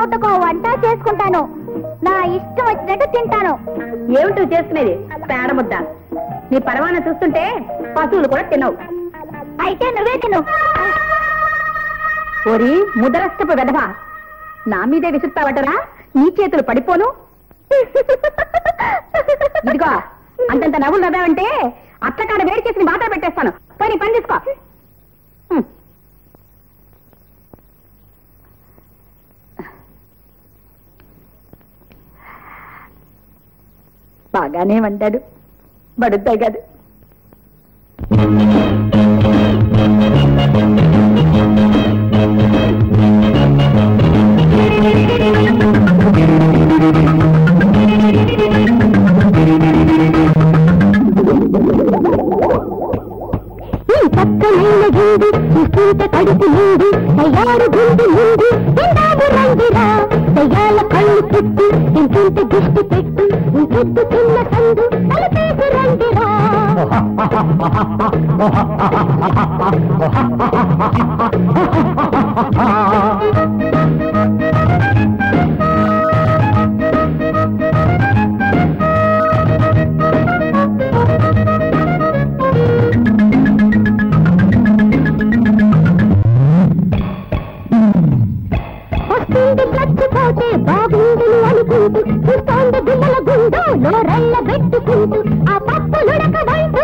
పూటకో వంట చేసుకుంటాను నా ఇష్టం వచ్చినట్టు తింటాను ఏమిటో చేసుకునేది పేడ ముద్ద నీ పరవాన చూస్తుంటే పశువులు కూడా తినవు అయితే నువ్వే తిను ఓరి ముదరష్టపు వెధవా నా మీదే విసురుతావటరా నీ చేతులు పడిపోను ఇదిగో అంతంత నవ్వులు నవ్వావంటే అత్తకాడ వేడి చేసి బాధ పెట్టేస్తాను పోయి నీ పని తీసుకో హ్మ్. బాగానే వండాడు బడుద్దాయి కాదు ఈ పక్కనైన గుండు చూస్తుంటే కడుపు నిండు తయారు గుండు ముందు తిందాము రంగిరా దయ్యాల కళ్ళు చుట్టూ తింటుంటే దిష్టి పెట్టు ఇంకొద్దు తిన్న సందు తలపేసి రంగిరా వస్తుంది చచ్చిపోతే బాగుండును అనుకుంటూ చూస్తోంది గుమ్మల గుండు నోరెళ్ళ పెట్టుకుంటూ ఆ పప్పులుడకదంటూ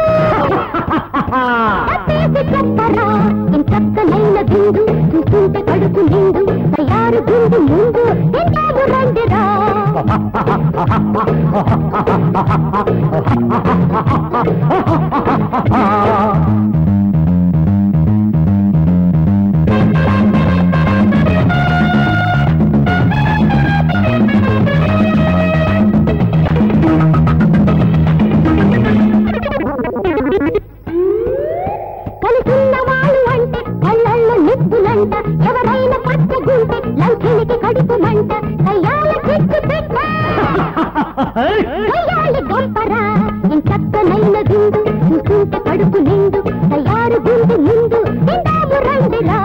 తప్పేసి చెప్పరా ఇంచక్కనైన గుండు చూస్తుంటే కడుపు నిండు తయారు గుండు ముందు తింటాము రండిరా కలిసున్న వాళ్ళు అంటే కళ్ళల్లో నిప్పులంట ఎవరైనా పచ్చగుంటే లంకినికి కడుపు మంట కయ్యాల చిక్కు పెట్ట కయ్యాలి గొంపరా ఇంచక్కనైన గుండు చూస్తుంటే కడుపు నిండు తయారు గుండు ముందు తిందాము రండిరా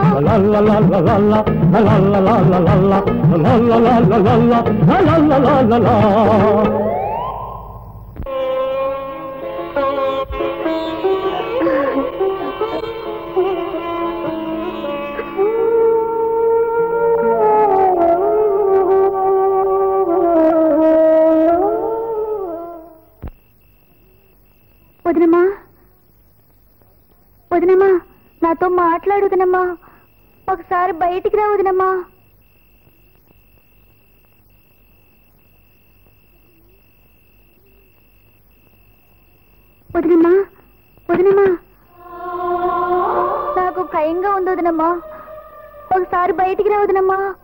వదినమ్మా వదినమ్మా నాతో మాట్లాడు వదినమ్మా ఒకసారి బయటికి రా వదినమ్మా వదినమ్మా వదినమ్మా నాకు భయంగా ఉంది వదినమ్మా ఒకసారి బయటికి రా వదినమ్మా